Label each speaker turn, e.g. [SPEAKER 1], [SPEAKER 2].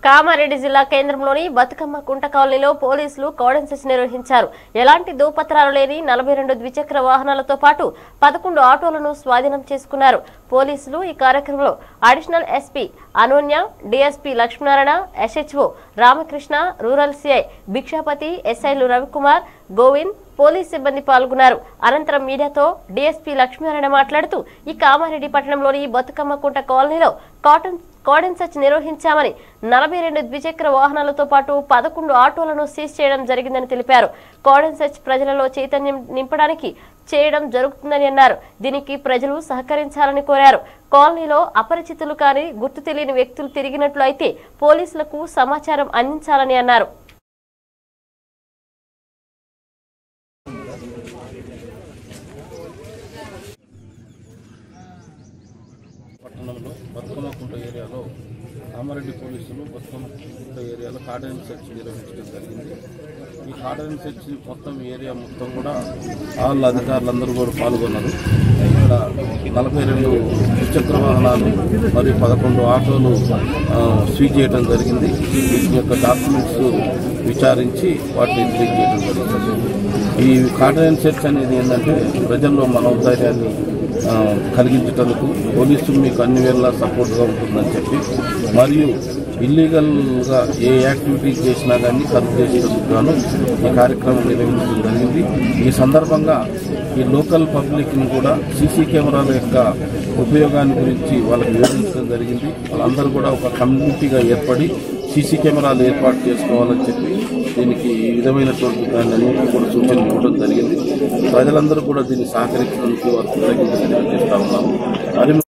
[SPEAKER 1] కామారెడ్డి జిల్లా కేంద్రంలోని బతుకమ్మ కుంట కాలనీలో పోలీసులు కోడన్ సెర్చ్ నిర్వహించారు ఎలాంటి దూపత్రాలు లేని నలభై రెండు ద్విచక్ర వాహనాలతో పాటు పదకొండు ఆటోలను స్వాధీనం చేసుకున్నారు పోలీసులు ఈ కార్యక్రమంలో additional SP Anunya DSP Lakshminarayana SHO Ramakrishna rural CI Bhikshapathi ఎస్ఐలు రవికుమార్ గోవింద్ పోలీస్ సిబ్బంది పాల్గొన్నారు అనంతరం మీడియాతో డీఎస్పీ లక్ష్మీనారాయణ మాట్లాడుతూ ఈ కామారెడ్డి పట్టణంలోని బతుకమ్మ కుంట కాలనీలో కాటన్ కోడన్ సర్చ్ నిర్వహించామని నలభై రెండు ద్విచక్ర వాహనాలతో పాటు పదకొండు ఆటోలను సీజ్ చేయడం జరిగిందని తెలిపారు కోడన్ సర్చ్ ప్రజలలో చైతన్యం నింపడానికి చేయడం జరుగుతుందని అన్నారు దీనికి ప్రజలు సహకరించాలని కోరారు కాలనీలో అపరిచితులు కానీ గుర్తు తెలియని వ్యక్తులు తిరిగినట్లు అయితే పోలీసులకు సమాచారం అందించాలని అన్నారు
[SPEAKER 2] పట్టణంలో బతుకమ్మ కుంట ఏరియాలో కామారెడ్డి పోలీసులు బతుకమ్మ కుంట ఏరియాలో కార్డన్ సెర్చ్ నిర్వహించడం జరిగింది ఈ కార్డన్ సెర్చ్ మొత్తం ఏరియా మొత్తం కూడా వాళ్ళ అధికారులందరూ కూడా పాల్గొన్నారు ఇక్కడ నలభై రెండు ద్విచక్ర వాహనాలు మరియు పదకొండు ఆటోలు ఆ, సీజ్ చేయడం జరిగింది వీటి యొక్క డాక్యుమెంట్స్ విచారించి వాటిని సీజ్ చేయడం జరిగింది ఈ కార్డన్ సెర్చ్ అనేది ఏంటంటే ప్రజల్లో మనోధైర్యాన్ని ఆ, కలిగించటందుకు పోలీసులు మీకు అన్ని వేళలా సపోర్ట్గా ఉంటుందని చెప్పి మరియు ఇల్లీగల్గా ఏ యాక్టివిటీస్ చేసినా కానీ కరువు చేసేందుకు గాను ఈ కార్యక్రమం నిర్వహించడం జరిగింది ఈ సందర్భంగా ఈ లోకల్ పబ్లిక్ని కూడా సీసీ కెమెరాల యొక్క ఉపయోగాన్ని గురించి వాళ్ళకి వివరించడం జరిగింది వాళ్ళందరూ కూడా ఒక కమ్యూనిటీగా ఏర్పడి సీసీ కెమెరాలు ఏర్పాటు చేసుకోవాలని చెప్పి దీనికి ఈ విధమైనటువంటి దాన్ని అన్నింటినీ కూడా సూచనలు ఇవ్వడం జరిగింది ప్రజలందరూ కూడా దీన్ని సహకరించడానికి వారు కృతజ్ఞతలు తెలియజేస్తా ఉన్నాము మరి